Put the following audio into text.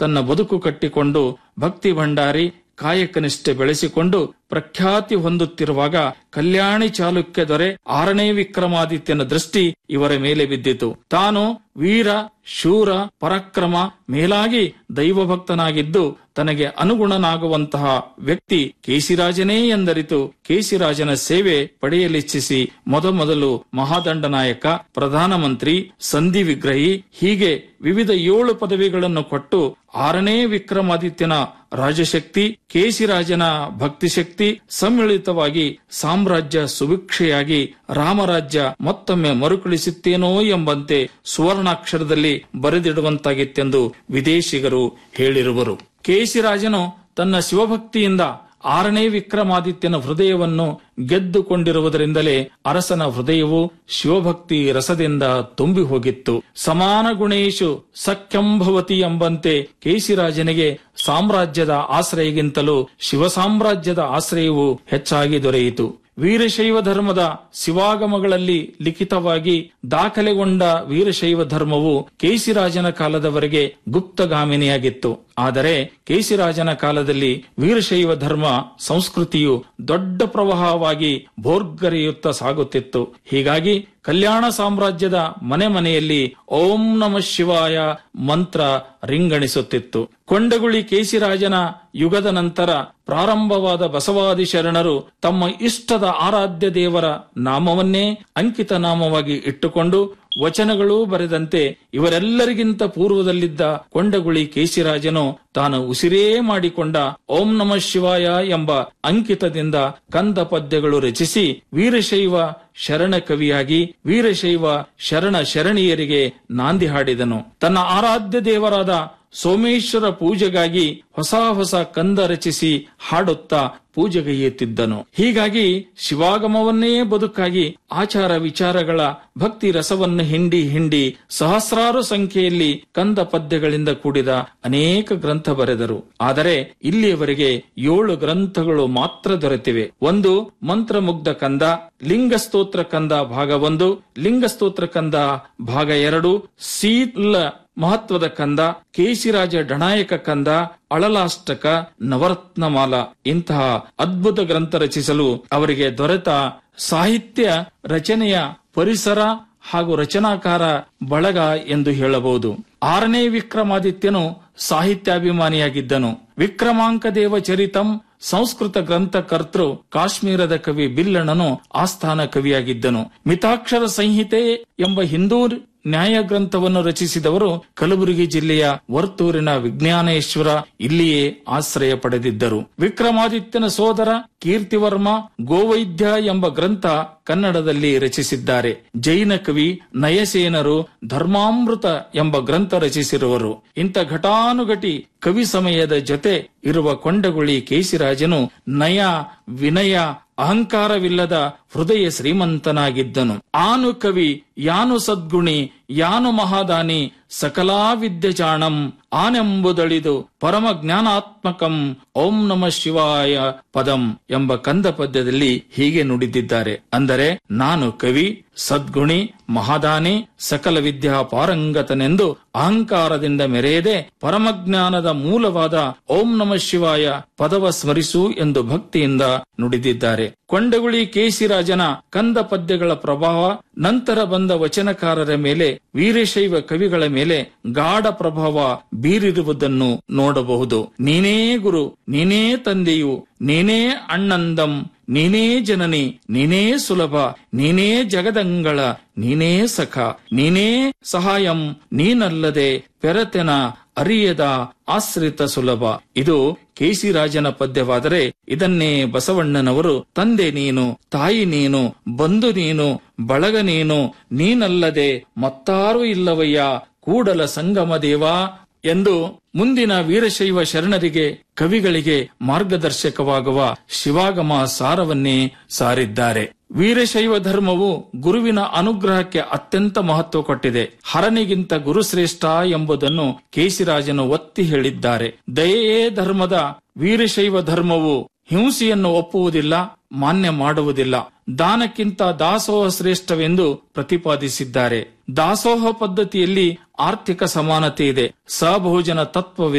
ತನ್ನ ಬದುಕು ಕಟ್ಟಿಕೊಂಡು ಭಕ್ತಿ ಭಂಡಾರಿ ಕಾಯಕನಿಷ್ಠೆ ಬೆಳೆಸಿಕೊಂಡು ಪ್ರಖ್ಯಾತಿ ಹೊಂದುತ್ತಿರುವಾಗ ಕಲ್ಯಾಣಿ ಚಾಲುಕ್ಯ ದೊರೆ ಆರನೇ ವಿಕ್ರಮಾದಿತ್ಯನ ದೃಷ್ಟಿ ಇವರ ಮೇಲೆ ಬಿದ್ದಿತು ತಾನು ವೀರ ಶೂರ ಪರಾಕ್ರಮ ಮೇಲಾಗಿ ದೈವಭಕ್ತನಾಗಿದ್ದು ತನಗೆ ಅನುಗುಣನಾಗುವಂತಹ ವ್ಯಕ್ತಿ ಕೇಸಿರಾಜನೇ ಎಂದರಿತು ಕೇಸಿರಾಜನ ಸೇವೆ ಪಡೆಯಲಿಚ್ಛಿಸಿ ಮೊದಮೊದಲು ಮಹಾದಂಡನಾಯಕ ಪ್ರಧಾನಮಂತ್ರಿ ಸಂಧಿ ವಿಗ್ರಹಿ ಹೀಗೆ ವಿವಿಧ ಏಳು ಪದವಿಗಳನ್ನು ಕೊಟ್ಟು ಆರನೇ ವಿಕ್ರಮಾದಿತ್ಯನ ರಾಜಶಕ್ತಿ ಕೇಸಿರಾಜನ ಭಕ್ತಿಶಕ್ತಿ ಸಮ್ಮಿಳಿತವಾಗಿ ಸಾಮ್ರಾಜ್ಯ ಸುಭಿಕ್ಷೆಯಾಗಿ ರಾಮರಾಜ್ಯ ಮತ್ತೊಮ್ಮೆ ಮರುಕಳಿಸುತ್ತೇನೋ ಎಂಬಂತೆ ಸುವರ್ಣಾಕ್ಷರದಲ್ಲಿ ಬರೆದಿಡುವಂತಾಗಿತ್ತೆಂದು ವಿದೇಶಿಗರು ಹೇಳಿರುವರು ಕೇಸಿರಾಜನು ತನ್ನ ಶಿವಭಕ್ತಿಯಿಂದ ಆರನೇ ವಿಕ್ರಮಾದಿತ್ಯನ ಹೃದಯವನ್ನು ಗೆದ್ದುಕೊಂಡಿರುವುದರಿಂದಲೇ ಅರಸನ ಹೃದಯವು ಶಿವಭಕ್ತಿ ರಸದಿಂದ ತುಂಬಿ ಹೋಗಿತ್ತು ಸಮಾನ ಗುಣೇಶು ಸಖ್ಯಂಭವತಿ ಎಂಬಂತೆ ಕೇಸಿರಾಜನಿಗೆ ಸಾಮ್ರಾಜ್ಯದ ಆಶ್ರಯಗಿಂತಲೂ ಶಿವ ಸಾಮ್ರಾಜ್ಯದ ಆಶ್ರಯವು ಹೆಚ್ಚಾಗಿ ದೊರೆಯಿತು ವೀರಶೈವ ಧರ್ಮದ ಶಿವಾಗಮಗಳಲ್ಲಿ ಲಿಖಿತವಾಗಿ ದಾಖಲೆಗೊಂಡ ವೀರಶೈವ ಧರ್ಮವು ಕೇಸಿರಾಜನ ಕಾಲದವರೆಗೆ ಗುಪ್ತಗಾಮಿನಿಯಾಗಿತ್ತು ಆದರೆ ಕೇಸಿರಾಜನ ಕಾಲದಲ್ಲಿ ವೀರಶೈವ ಧರ್ಮ ಸಂಸ್ಕೃತಿಯು ದೊಡ್ಡ ಪ್ರವಾಹವಾಗಿ ಭೋರ್ಗರೆಯುತ್ತಾ ಸಾಗುತ್ತಿತ್ತು ಹೀಗಾಗಿ ಕಲ್ಯಾಣ ಸಾಮ್ರಾಜ್ಯದ ಮನೆ ಮನೆಯಲ್ಲಿ ಓಂ ನಮ ಶಿವಾಯ ಮಂತ್ರ ರಿಂಗಣಿಸುತ್ತಿತ್ತು ಕೊಂಡಗುಳಿ ಕೇಸಿರಾಜನ ಯುಗದ ನಂತರ ಪ್ರಾರಂಭವಾದ ಬಸವಾದಿ ಶರಣರು ತಮ್ಮ ಇಷ್ಟದ ಆರಾಧ್ಯ ದೇವರ ನಾಮವನ್ನೇ ಅಂಕಿತ ನಾಮವಾಗಿ ಇಟ್ಟುಕೊಂಡು ವಚನಗಳೂ ಬರೆದಂತೆ ಇವರೆಲ್ಲರಿಗಿಂತ ಪೂರ್ವದಲ್ಲಿದ್ದ ಕೊಂಡಗುಳಿ ಕೇಸಿರಾಜನು ತಾನು ಉಸಿರೇ ಮಾಡಿಕೊಂಡ ಓಂ ನಮ ಶಿವಾಯ ಎಂಬ ಅಂಕಿತದಿಂದ ಕಂದ ಪದ್ಯಗಳು ರಚಿಸಿ ವೀರಶೈವ ಶರಣ ಕವಿಯಾಗಿ ವೀರಶೈವ ಶರಣ ಶರಣೀಯರಿಗೆ ನಾಂದಿ ಹಾಡಿದನು ತನ್ನ ಆರಾಧ್ಯ ದೇವರಾದ ಸೋಮೇಶ್ವರ ಪೂಜೆಗಾಗಿ ಹೊಸ ಹೊಸ ಕಂದ ರಚಿಸಿ ಹಾಡುತ್ತಾ ಪೂಜೆಗೈಯುತ್ತಿದ್ದನು ಹೀಗಾಗಿ ಶಿವಾಗಮವನ್ನೇ ಬದುಕಾಗಿ ಆಚಾರ ವಿಚಾರಗಳ ಭಕ್ತಿ ರಸವನ್ನು ಹಿಂಡಿ ಹಿಂಡಿ ಸಹಸ್ರಾರು ಸಂಖ್ಯೆಯಲ್ಲಿ ಕಂದ ಪದ್ಯಗಳಿಂದ ಕೂಡಿದ ಅನೇಕ ಗ್ರಂಥ ಬರೆದರು ಆದರೆ ಇಲ್ಲಿಯವರೆಗೆ ಏಳು ಗ್ರಂಥಗಳು ಮಾತ್ರ ದೊರೆತಿವೆ ಒಂದು ಮಂತ್ರಮುಗ್ಧ ಕಂದ ಲಿಂಗಸ್ತೋತ್ರ ಕಂದ ಭಾಗ ಒಂದು ಲಿಂಗಸ್ತೋತ್ರ ಕಂದ ಭಾಗ ಎರಡು ಸೀಲ ಮಹತ್ವದ ಕಂದ ಕೇಶಿರಾಜ ಡಣಾಯಕ ಕಂದ ಅಳಲಾಷ್ಟಕ ನವರತ್ನಮಾಲ ಇಂತಹ ಅದ್ಭುತ ಗ್ರಂಥ ರಚಿಸಲು ಅವರಿಗೆ ದೊರೆತ ಸಾಹಿತ್ಯ ರಚನೆಯ ಪರಿಸರ ಹಾಗೂ ರಚನಾಕಾರ ಬಳಗ ಎಂದು ಹೇಳಬಹುದು ಆರನೇ ವಿಕ್ರಮಾದಿತ್ಯನು ಸಾಹಿತ್ಯಾಭಿಮಾನಿಯಾಗಿದ್ದನು ವಿಕ್ರಮಾಂಕ ದೇವ ಚರಿತಂ ಸಂಸ್ಕೃತ ಗ್ರಂಥ ಕರ್ತೃ ಕಾಶ್ಮೀರದ ಕವಿ ಬಿಲ್ಲಣ್ಣನು ಆಸ್ಥಾನ ಕವಿಯಾಗಿದ್ದನು ಮಿತಾಕ್ಷರ ಸಂಹಿತೆ ಎಂಬ ಹಿಂದೂ ನ್ಯಾಯ ಗ್ರಂಥವನ್ನು ರಚಿಸಿದವರು ಕಲಬುರಗಿ ಜಿಲ್ಲೆಯ ವರ್ತೂರಿನ ವಿಜ್ಞಾನೇಶ್ವರ ಇಲ್ಲಿಯೇ ಆಶ್ರಯ ಪಡೆದಿದ್ದರು ವಿಕ್ರಮಾದಿತ್ಯನ ಸೋದರ ಕೀರ್ತಿವರ್ಮ ಗೋವೈದ್ಯ ಎಂಬ ಗ್ರಂಥ ಕನ್ನಡದಲ್ಲಿ ರಚಿಸಿದ್ದಾರೆ ಜೈನ ಕವಿ ನಯಸೇನರು ಧರ್ಮಾಮೃತ ಎಂಬ ಗ್ರಂಥ ರಚಿಸಿರುವರು ಇಂಥ ಘಟಾನುಘಟಿ ಕವಿ ಸಮಯದ ಜೊತೆ ಇರುವ ಕೊಂಡಗುಳಿ ಕೇಸಿರಾಜನು ನಯ ವಿನಯ ಅಹಂಕಾರವಿಲ್ಲದ ಹೃದಯ ಶ್ರೀಮಂತನಾಗಿದ್ದನು ಆನು ಕವಿ ಯಾನು ಸದ್ಗುಣಿ ಯಾನು ಮಹಾದಾನಿ ಸಕಲಾ ವಿದ್ಯಜಾಣಂ ಆನೆಂಬುದಳಿದು ಪರಮ ಜ್ಞಾನಾತ್ಮಕಂ ಓಂ ನಮ ಶಿವಾಯ ಪದಂ ಎಂಬ ಕಂದ ಪದ್ಯದಲ್ಲಿ ಹೀಗೆ ನುಡಿದಿದ್ದಾರೆ ಅಂದರೆ ನಾನು ಕವಿ ಸದ್ಗುಣಿ ಮಹಾದಾನಿ ಸಕಲ ವಿದ್ಯಾ ಪಾರಂಗತನೆಂದು ಅಹಂಕಾರದಿಂದ ಮೆರೆಯದೆ ಪರಮಜ್ಞಾನದ ಮೂಲವಾದ ಓಂ ನಮ ಶಿವಾಯ ಪದವ ಸ್ಮರಿಸು ಎಂದು ಭಕ್ತಿಯಿಂದ ನುಡಿದಿದ್ದಾರೆ ಕೊಂಡಗುಳಿ ಕೇಸಿರಾಜನ ಕಂದ ಪದ್ಯಗಳ ಪ್ರಭಾವ ನಂತರ ಬಂದ ವಚನಕಾರರ ಮೇಲೆ ವೀರಶೈವ ಕವಿಗಳ ಮೇಲೆ ಗಾಢ ಪ್ರಭಾವ ಬೀರಿರುವುದನ್ನು ನೋಡಬಹುದು ನೀನೇ ಗುರು ನೀನೇ ತಂದೆಯು ನೀನೇ ಅಣ್ಣಂದಂ ನೀನೇ ಜನನಿ ನೀನೇ ಸುಲಭ ನೀನೇ ಜಗದಂಗಳ ನೀನೇ ಸಖ ನೀನೇ ಸಹಾಯಂ ನೀನಲ್ಲದೆ ಪೆರತೆನ ಅರಿಯದ ಆಶ್ರಿತ ಸುಲಭ ಇದು ಕೇಸಿರಾಜನ ಪದ್ಯವಾದರೆ ಇದನ್ನೇ ಬಸವಣ್ಣನವರು ತಂದೆ ನೀನು ತಾಯಿ ನೀನು ಬಂಧು ನೀನು ಬಳಗ ನೀನು ನೀನಲ್ಲದೆ ಮತ್ತಾರೂ ಇಲ್ಲವಯ್ಯ ಕೂಡಲ ಸಂಗಮ ದೇವಾ ಎಂದು ಮುಂದಿನ ವೀರಶೈವ ಶರಣರಿಗೆ ಕವಿಗಳಿಗೆ ಮಾರ್ಗದರ್ಶಕವಾಗುವ ಶಿವಾಗಮ ಸಾರವನ್ನೇ ಸಾರಿದ್ದಾರೆ ವೀರಶೈವ ಧರ್ಮವು ಗುರುವಿನ ಅನುಗ್ರಹಕ್ಕೆ ಅತ್ಯಂತ ಮಹತ್ವ ಕೊಟ್ಟಿದೆ ಹರನಿಗಿಂತ ಗುರುಶ್ರೇಷ್ಠ ಎಂಬುದನ್ನು ಕೇಸಿರಾಜನು ಒತ್ತಿ ಹೇಳಿದ್ದಾರೆ ದಯೆಯೇ ಧರ್ಮದ ವೀರಶೈವ ಧರ್ಮವು ಹಿಂಸೆಯನ್ನು ಒಪ್ಪುವುದಿಲ್ಲ ಮಾನ್ಯ ಮಾಡುವುದಿಲ್ಲ ದಾನಕ್ಕಿಂತ ದಾಸೋಹ ಶ್ರೇಷ್ಠವೆಂದು ಪ್ರತಿಪಾದಿಸಿದ್ದಾರೆ ದಾಸೋಹ ಪದ್ಧತಿಯಲ್ಲಿ ಆರ್ಥಿಕ ಸಮಾನತೆ ಇದೆ ಸಭೋಜನ ತತ್ವವಿದೆ